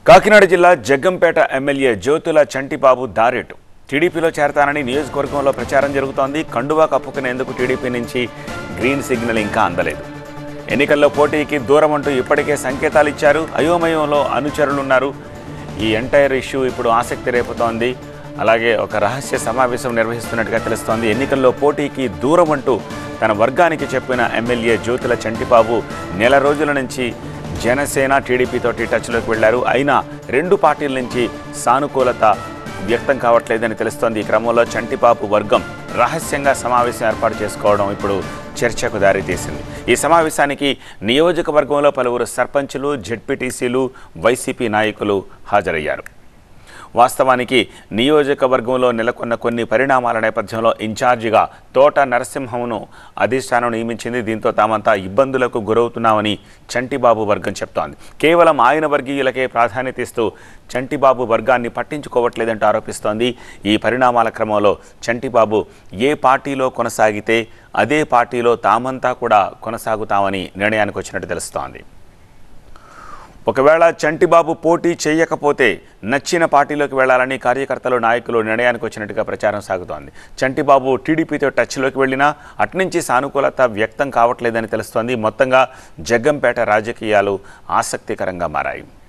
కాకినాడ జిల్లా జగ్గంపేట ఎమ్మెల్యే జ్యోతుల చంటిబాబు దారెటు టీడీపీలో చేరతానని నియోజకవర్గంలో ప్రచారం జరుగుతోంది కండువా కప్పుకునేందుకు టీడీపీ నుంచి గ్రీన్ సిగ్నల్ ఇంకా అందలేదు ఎన్నికల్లో పోటీకి దూరం అంటూ ఇప్పటికే సంకేతాలు ఇచ్చారు అయోమయంలో అనుచరులున్నారు ఈ ఎంటైర్ ఇష్యూ ఇప్పుడు ఆసక్తి రేపుతోంది అలాగే ఒక రహస్య సమావేశం నిర్వహిస్తున్నట్టుగా తెలుస్తోంది ఎన్నికల్లో పోటీకి దూరం అంటూ తన వర్గానికి చెప్పిన ఎమ్మెల్యే జ్యోతుల చంటిబాబు నెల రోజుల నుంచి జనసేన టీడీపీతోటి టచ్లోకి వెళ్లారు అయినా రెండు పార్టీల నుంచి సానుకూలత వ్యక్తం కావట్లేదని తెలుస్తోంది ఈ క్రమంలో చంటిబాబు వర్గం రహస్యంగా సమావేశం ఏర్పాటు చేసుకోవడం ఇప్పుడు చర్చకు దారితీసింది ఈ సమావేశానికి నియోజకవర్గంలో పలువురు సర్పంచులు జెడ్పీటీసీలు వైసీపీ నాయకులు హాజరయ్యారు వాస్తవానికి నియోజకవర్గంలో నెలకొన్న కొన్ని పరిణామాల నేపథ్యంలో ఇన్ఛార్జిగా తోట నరసింహంను అధిష్టానం నియమించింది దీంతో తామంతా ఇబ్బందులకు గురవుతున్నామని చంటిబాబు వర్గం చెప్తోంది కేవలం ఆయన వర్గీయులకే ప్రాధాన్యత ఇస్తూ చంటిబాబు వర్గాన్ని పట్టించుకోవట్లేదంటూ ఆరోపిస్తోంది ఈ పరిణామాల క్రమంలో చంటిబాబు ఏ పార్టీలో కొనసాగితే అదే పార్టీలో తామంతా కూడా కొనసాగుతామని నిర్ణయానికి వచ్చినట్టు తెలుస్తోంది ఒకవేళ చంటిబాబు పోటీ చేయకపోతే నచ్చిన పార్టీలోకి వెళ్లాలని కార్యకర్తలు నాయకులు నిర్ణయానికి వచ్చినట్టుగా ప్రచారం సాగుతోంది చంటిబాబు టీడీపీతో టచ్లోకి వెళ్ళినా అట్నుంచి సానుకూలత వ్యక్తం కావట్లేదని తెలుస్తోంది మొత్తంగా జగ్గంపేట రాజకీయాలు ఆసక్తికరంగా మారాయి